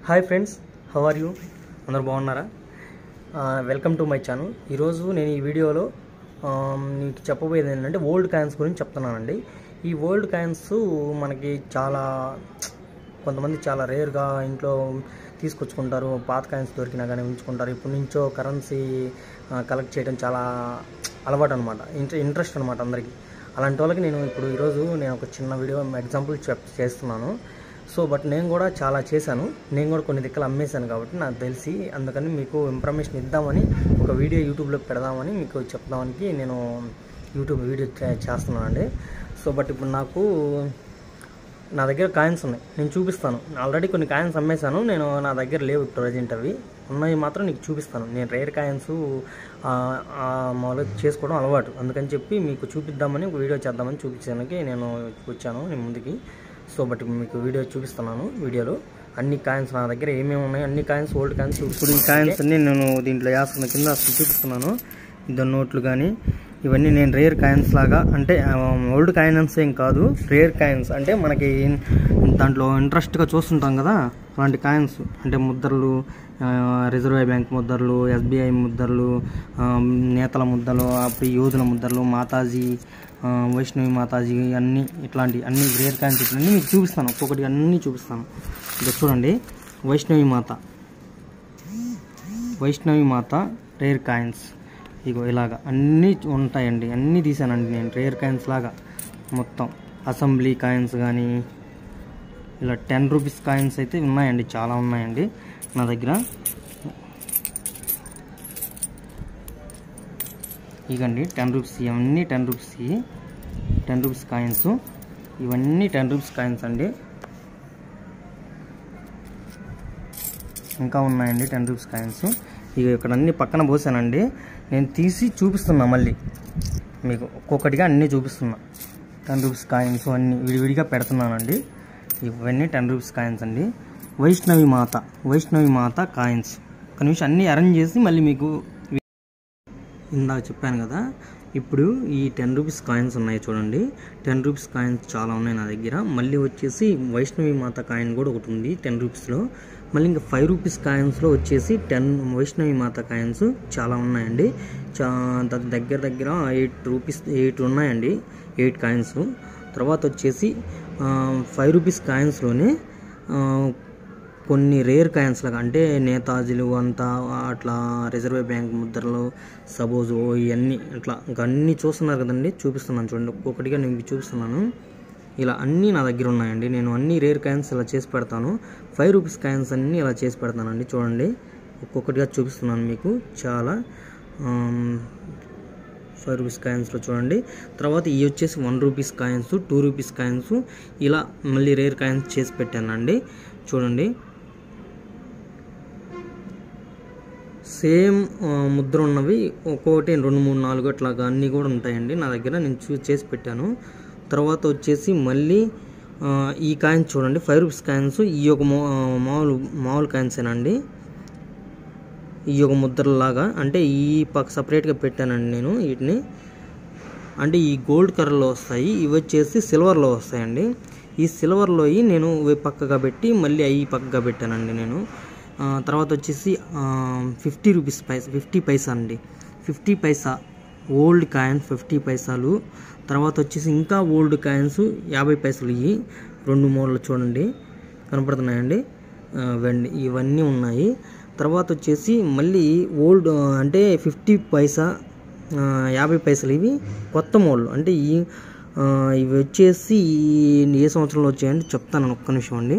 hi friends how are you అందరు బాగున్నారా welcome to my channel ఈరోజు నేను ఈ వీడియోలో ఆ, మీకు చెప్పబోయేది ఏంటంటే ఓల్డ్ కాయిన్స్ గురించి చెప్తున్నానండి ఈ ఓల్డ్ కాయిన్స్ మనకి చాలా కొంతమంది చాలా రేర్గా ఇంట్లో తీసుకొచ్చుకుంటారు పాత కాయిన్స్ దొరికినా కానీ ఉంచుకుంటారు ఇప్పటి నుంచో కరెన్సీ కలెక్ట్ చేయడం చాలా అలవాటు అనమాట ఇంట్రె ఇంట్రెస్ట్ అనమాట అందరికీ అలాంటి వాళ్ళకి నేను ఇప్పుడు ఈరోజు నేను ఒక చిన్న వీడియో ఎగ్జాంపుల్ చెప్ చేస్తున్నాను సో బట్ నేను కూడా చాలా చేశాను నేను కూడా కొన్ని దిక్కలు అమ్మేశాను కాబట్టి నాకు తెలిసి అందుకని మీకు ఇన్ఫర్మేషన్ ఇద్దామని ఒక వీడియో యూట్యూబ్లో పెడదామని మీకు చెప్దామని నేను యూట్యూబ్ వీడియో చే- చేస్తున్నానండి సో బట్ ఇప్పుడు నాకు నా దగ్గర కాయిన్స్ ఉన్నాయి నేను చూపిస్తాను ఆల్రెడీ కొన్ని కాయిన్స్ అమ్మేశాను నేను నా దగ్గర లేవు ప్రజెంట్ అవి ఉన్నాయి మాత్రం నీకు చూపిస్తాను నేను రేర్ కాయిన్స్ మామూలుగా చేసుకోవడం అలవాటు అందుకని చెప్పి మీకు చూపిద్దామని ఒక వీడియో చేద్దామని చూపించడానికి నేను వచ్చాను నేను ముందుకి సో బట్ మీకు వీడియో చూపిస్తున్నాను వీడియోలో అన్ని కాయిన్స్ నా దగ్గర ఏమేమి ఉన్నాయి అన్ని కాయిన్స్ ఓల్డ్ కాయిన్స్ ఇప్పుడు ఈ కాయిన్స్ అన్ని నేను దీంట్లో వేస్తున్న కింద అసలు చూపిస్తున్నాను ఇద్దరు నోట్లు కానీ ఇవన్నీ నేను రేర్ కాయిన్స్ లాగా అంటే ఓల్డ్ కాయిన్స్ ఏం కాదు రేర్ కాయిన్స్ అంటే మనకి దాంట్లో ఇంట్రెస్ట్గా చూస్తుంటాం కదా అలాంటి కాయిన్స్ అంటే ముద్రలు ఆ, రిజర్వ్ బ్యాంక్ ముద్రలు ఎస్బీఐ ముద్రలు ఆ, నేతల ముద్దలు అప్పుడు యోధుల ముద్రలు మాతాజీ ఆ, వైష్ణవి మాతాజీ అన్నీ ఇట్లాంటి అన్ని రేర్ కాయిన్స్ ఇట్లన్నీ మీకు చూపిస్తాను ఒక్కొక్కటి అన్నీ చూపిస్తాను ఇది చూడండి వైష్ణవి మాత వైష్ణవి మాత రేర్ కాయిన్స్ ఇగో ఇలాగా అన్నీ ఉంటాయండి అన్నీ తీసానండి నేను రేర్ కాయిన్స్ లాగా మొత్తం అసెంబ్లీ కాయిన్స్ కానీ ఇలా టెన్ రూపీస్ కాయిన్స్ అయితే ఉన్నాయండి చాలా ఉన్నాయండి నా దగ్గర ఇగండి టెన్ రూపీస్ ఇవన్నీ ten rupees ten rupees coins ఇవన్నీ టెన్ రూపీస్ కాయిన్స్ అండి ఇంకా ఉన్నాయండి టెన్ రూపీస్ కాయిన్స్ ఇక ఇక్కడ అన్ని పక్కన పోసానండి నేను తీసి చూపిస్తున్నా మళ్ళీ మీకు ఒక్కొక్కటిగా అన్నీ చూపిస్తున్నా టెన్ రూపీస్ కాయిన్స్ అన్నీ విడివిడిగా పెడుతున్నానండి ఇవన్నీ టెన్ రూపీస్ కాయిన్స్ అండి వైష్ణవి మాత వైష్ణవి మాత కాయిన్స్ ఒక నిమిషం అన్నీ అరేంజ్ చేసి మళ్ళీ మీకు ఇందాక చెప్పాను కదా ఇప్పుడు ఈ టెన్ రూపీస్ కాయిన్స్ ఉన్నాయి చూడండి టెన్ రూపీస్ కాయిన్స్ చాలా ఉన్నాయి నా దగ్గర మళ్ళీ వచ్చేసి వైష్ణవి మాత కాయిన్ కూడా ఒకటి ఉంది టెన్ రూపీస్లో మళ్ళీ ఇంకా ఫైవ్ రూపీస్ కాయిన్స్లో వచ్చేసి టెన్ వైష్ణవి మాత కాయిన్స్ చాలా ఉన్నాయండి చా ద- దగ్గర దగ్గర ఎయిట్ రూపీస్ ఎయిట్ ఉన్నాయండి ఎయిట్ కాయిన్స్ తర్వాత వచ్చేసి ఫైవ్ రూపీస్ కాయిన్స్లోనే కొన్ని రేర్ కాయిన్స్ లాగా అంటే నేతాజీలు అంతా అట్లా రిజర్వ్ బ్యాంక్ ముద్రలు సపోజ్ ఇవన్నీ ఇట్లా ఇంకా అన్నీ చూస్తున్నారు కదండి చూపిస్తున్నాను చూడండి ఒక్కొక్కటిగా నేను మీకు చూపిస్తున్నాను ఇలా అన్నీ నా దగ్గర ఉన్నాయండి నేను అన్ని రేర్ కాయిన్స్ ఇలా చేసి పెడతాను ఫైవ్ రూపీస్ కాయిన్స్ అన్నీ ఇలా చేసి పెడతానండి చూడండి ఒక్కొక్కటిగా చూపిస్తున్నాను మీకు చాలా ఫైవ్ రూపీస్ కాయిన్స్లో చూడండి తర్వాత ఇవి వచ్చేసి one rupees coins two rupees coins ఇలా మళ్ళీ రేర్ కాయిన్స్ చేసి పెట్టానండి చూడండి సేమ్ ఆ, ముద్ర ఉన్నవి ఒక్కొక్కటి రెండు మూడు నాలుగు అట్లాగా అన్నీ కూడా ఉంటాయండి నా దగ్గర నేను చూ చేసి పెట్టాను తర్వాత వచ్చేసి మళ్ళీ ఆ, ఈ కాయిన్స్ చూడండి ఫైవ్ రూపీస్ కాయిన్స్ ఈ ఒక మా- మామూలు మామూలు కాయిన్సేనండి ఈ ఒక ముద్రలాగా అంటే ఈ పక్క సపరేట్గా పెట్టానండి నేను వీటిని అంటే ఈ గోల్డ్ కలర్లో వస్తాయి ఇవి వచ్చేసి సిల్వర్లో వస్తాయండి ఈ సిల్వర్లో నేను ఇవి పక్కగా పెట్టి మళ్ళీ అవి పక్కగా పెట్టానండి నేను ఆ, తర్వాత వచ్చేసి fifty rupees paisa fifty paisa అండి fifty paisa old coin fifty పైసాలు తర్వాత వచ్చేసి ఇంకా ఓల్డ్ కాయిన్స్ యాభై పైసలు ఇవి రెండు మూలలు చూడండి కనపడుతున్నాయండి ఆ, వెండి ఇవన్నీ ఉన్నాయి తర్వాత వచ్చేసి మళ్ళీ ఓల్డ్ ఆ, అంటే ఫిఫ్టీ పైసా ఆ, యాభై పైసలు ఇవి కొత్త మోడల్ అంటే ఈ ఆ, ఇవి వచ్చేసి ఈ ఏ సంవత్సరంలో వచ్చాయండి చెప్తాను ఒక్క నిమిషం అండి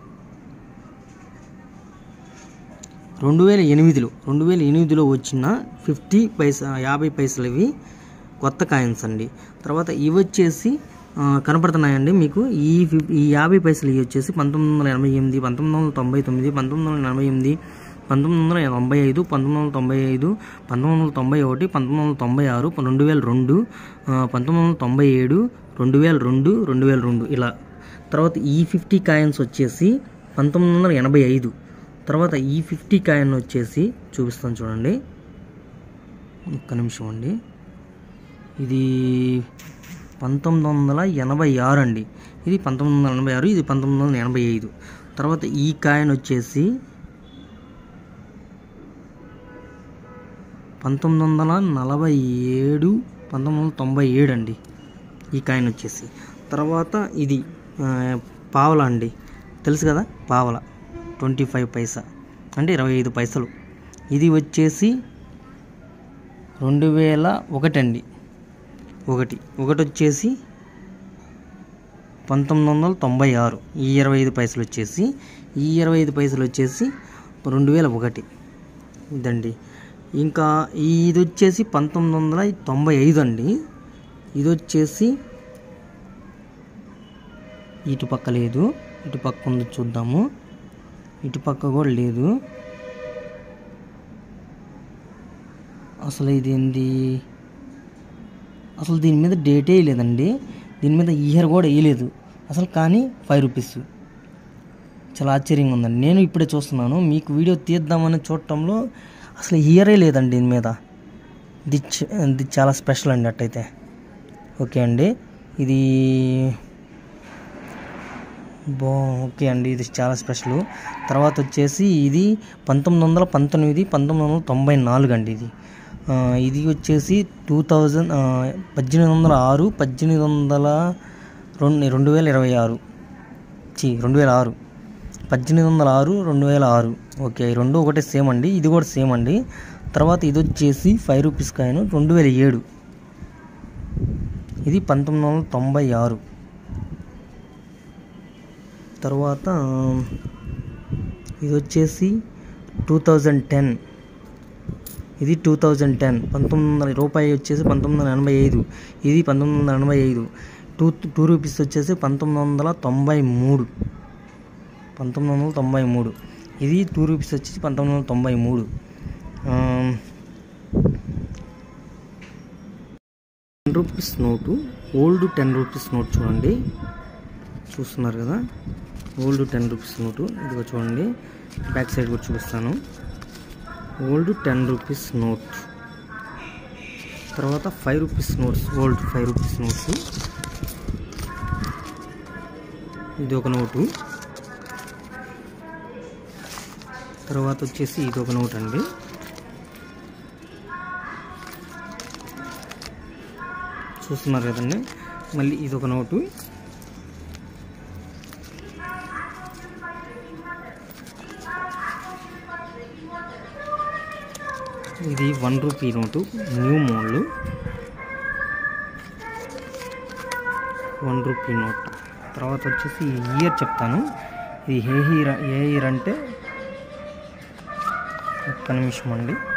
రెండు వేల ఎనిమిదిలో రెండు వేల ఎనిమిదిలో వచ్చిన ఫిఫ్టీ పైసా యాభై పైసలు ఇవి కొత్త కాయిన్స్ అండి తర్వాత ఇవి వచ్చేసి ఆ, కనపడుతున్నాయండి మీకు ఈ ఫిఫ్ ఈ యాభై పైసలు ఇవి వచ్చేసి పంతొమ్మిది వందల ఎనభై ఎనిమిది పంతొమ్మిది వందల తొంభై తొమ్మిది పంతొమ్మిది వందల ఎనభై ఎనిమిది పంతొమ్మిది వందల తొంభై ఐదు పంతొమ్మిది వందల తొంభై ఐదు పంతొమ్మిది వందల తొంభై ఒకటి పంతొమ్మిది వందల తొంభై ఆరు రెండు వేల రెండు ఆ, పంతొమ్మిది వందల తొంభై ఏడు రెండు వేల రెండు రెండు వేల రెండు ఇలా తర్వాత ఈ ఫిఫ్టీ కాయిన్స్ వచ్చేసి పంతొమ్మిది వందల ఎనభై ఐదు తర్వాత ఈ ఫిఫ్టీ కాయిన్ వచ్చేసి చూపిస్తాను చూడండి ఒక్క నిమిషం అండి ఇది పంతొమ్మిది వందల ఎనభై ఆరు అండి ఇది పంతొమ్మిది వందల ఎనభై ఆరు ఇది పంతొమ్మిది వందల ఎనభై ఐదు తర్వాత ఈ కాయిన్ వచ్చేసి పంతొమ్మిది వందల నలభై ఏడు పంతొమ్మిది వందల తొంభై ఏడు అండి ఈ కాయిన్ వచ్చేసి తర్వాత ఇది ఆ, పావలా అండి తెలుసు కదా పావలా ట్వంటీ ఫైవ్ పైసా అంటే ఇరవై ఐదు పైసలు ఇది వచ్చేసి రెండు వేల ఒకటి అండి ఒకటి ఒకటి వచ్చేసి పంతొమ్మిది వందల తొంభై ఆరు ఈ ఇరవై ఐదు పైసలు వచ్చేసి ఈ ఇరవై ఐదు పైసలు వచ్చేసి రెండు వేల ఒకటి ఇదండి ఇంకా ఈ ఇది వచ్చేసి పంతొమ్మిది వందల తొంభై ఐదు అండి ఇది వచ్చేసి ఇటు పక్క లేదు ఇటు పక్క ఉంది చూద్దాము ఇటు పక్క కూడా లేదు అసలు ఇది ఏంది అసలు దీని మీద డేటే లేదండి దీని మీద ఇయర్ కూడా వేయలేదు అసలు కానీ ఫైవ్ రూపీస్ చాలా ఆశ్చర్యంగా ఉందండి నేను ఇప్పుడే చూస్తున్నాను మీకు వీడియో తీద్దామని చూడటంలో అసలు ఇయరే లేదండి దీని మీద ఇది చ- ఇది చాలా స్పెషల్ అండి అట్టయితే ఓకే అండి ఇది బా ఓకే అండి ఇది చాలా స్పెషల్ తర్వాత వచ్చేసి ఇది పంతొమ్మిది వందల పంతొమ్మిది పంతొమ్మిది వందల తొంభై నాలుగు అండి ఇది ఆ, ఇది వచ్చేసి టూ థౌజండ్ పద్దెనిమిది వందల ఆరు పద్దెనిమిది వందల రెండు రెండు వేల ఇరవై ఆరు చి రెండు వేల ఆరు పద్దెనిమిది వందల ఆరు రెండు వేల ఆరు ఓకే ఈ రెండు ఒకటే సేమ్ అండి ఇది కూడా సేమ్ అండి తర్వాత ఇది వచ్చేసి ఫైవ్ రూపీస్ కాయిన్ రెండు వేల ఏడు ఇది పంతొమ్మిది వందల తొంభై ఆరు తర్వాత ఇది వచ్చేసి టూ థౌజండ్ టెన్ ఇది టూ థౌజండ్ టెన్ పంతొమ్మిది వందల రూపాయి వచ్చేసి పంతొమ్మిది వందల ఎనభై ఐదు ఇది పంతొమ్మిది వందల ఎనభై ఐదు టూ టూ రూపీస్ వచ్చేసి పంతొమ్మిది వందల తొంభై మూడు పంతొమ్మిది వందల తొంభై మూడు ఇది టూ రూపీస్ వచ్చేసి పంతొమ్మిది వందల తొంభై మూడు ten rupees note old ten rupees note చూడండి చూస్తున్నారు కదా ఓల్డ్ టెన్ రూపీస్ నోటు ఇదిగో చూడండి బ్యాక్ సైడ్ కూడా చూపిస్తాను ఓల్డ్ టెన్ రూపీస్ నోట్ తర్వాత five rupees notes old five rupees notes ఇది ఒక నోటు తర్వాత వచ్చేసి ఇది ఒక నోట్ అండి చూస్తున్నారు కదండి మళ్ళీ ఇది ఒక నోటు ఇది one rupee note new model one rupee note తర్వాత వచ్చేసి ఇయర్ చెప్తాను ఇది ఏ ఇయర్ ఏ ఇయర్ అంటే ఒక్క నిమిషం అండి